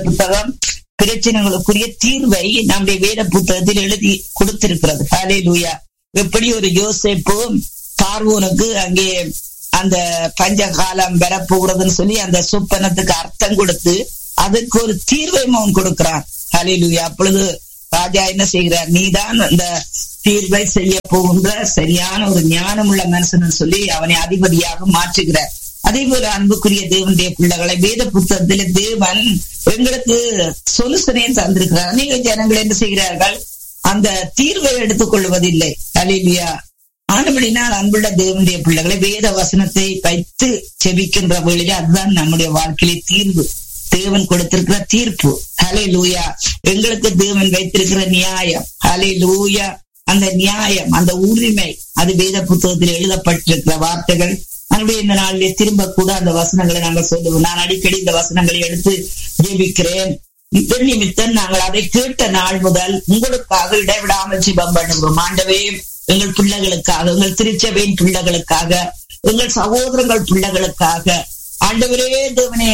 புத்தகம் பிரச்சனைகளுக்குரிய தீர்வை நம்முடைய வேத புத்தகத்தில் எழுதி கொடுத்திருக்கிறது ஹலே லூயா எப்படி ஒரு யோசிப்பும் பார்வோனுக்கு அங்கே அந்த பஞ்ச காலம் வரப்போகிறதுன்னு சொல்லி அந்த சொப்பனத்துக்கு அர்த்தம் கொடுத்து அதுக்கு ஒரு தீர்வை அவன் கொடுக்கிறான் ஹலே லூயா அப்பொழுது ராஜா என்ன செய்கிறார் நீதான் அந்த தீர்வை செய்ய போகின்ற சரியான ஒரு ஞானம் உள்ள மனுஷன் சொல்லி அவனை அதிபதியாக மாற்றுகிறார் அதே போல அன்புக்குரிய தேவனுடைய பிள்ளைகளை வேத புத்தகத்தில தேவன் எங்களுக்கு சொலுசனையும் தந்திருக்கிறார் அநேக ஜனங்கள் என்ன செய்கிறார்கள் அந்த தீர்வை எடுத்துக் கொள்வதில்லை அலிலியா ஆனபடினால் அன்புள்ள தேவனுடைய பிள்ளைகளை வேத வசனத்தை வைத்து செபிக்கின்ற வேளையிலே அதுதான் நம்முடைய வாழ்க்கையிலே தீர்வு தேவன் கொடுத்திருக்கிற தீர்ப்பு ஹலே லூயா எங்களுக்கு தேவன் வைத்திருக்கிற நியாயம் ஹலே லூயா அந்த நியாயம் அந்த உரிமை அது வேத புத்தகத்தில் எழுதப்பட்டிருக்கிற வார்த்தைகள் நம்முடைய இந்த நாளிலே திரும்ப கூட அந்த வசனங்களை நாங்கள் சொல்லுவோம் நான் அடிக்கடி இந்த வசனங்களை எடுத்து ஜெபிக்கிறேன் இதன் நிமித்தம் நாங்கள் அதை கேட்ட நாள் முதல் உங்களுக்காக இடைவிடாமல் சிபம் பண்ணுகிறோம் ஆண்டவே எங்கள் பிள்ளைகளுக்காக எங்கள் திருச்சபையின் பிள்ளைகளுக்காக எங்கள் சகோதரங்கள் பிள்ளைகளுக்காக ஆண்டவரே தேவனே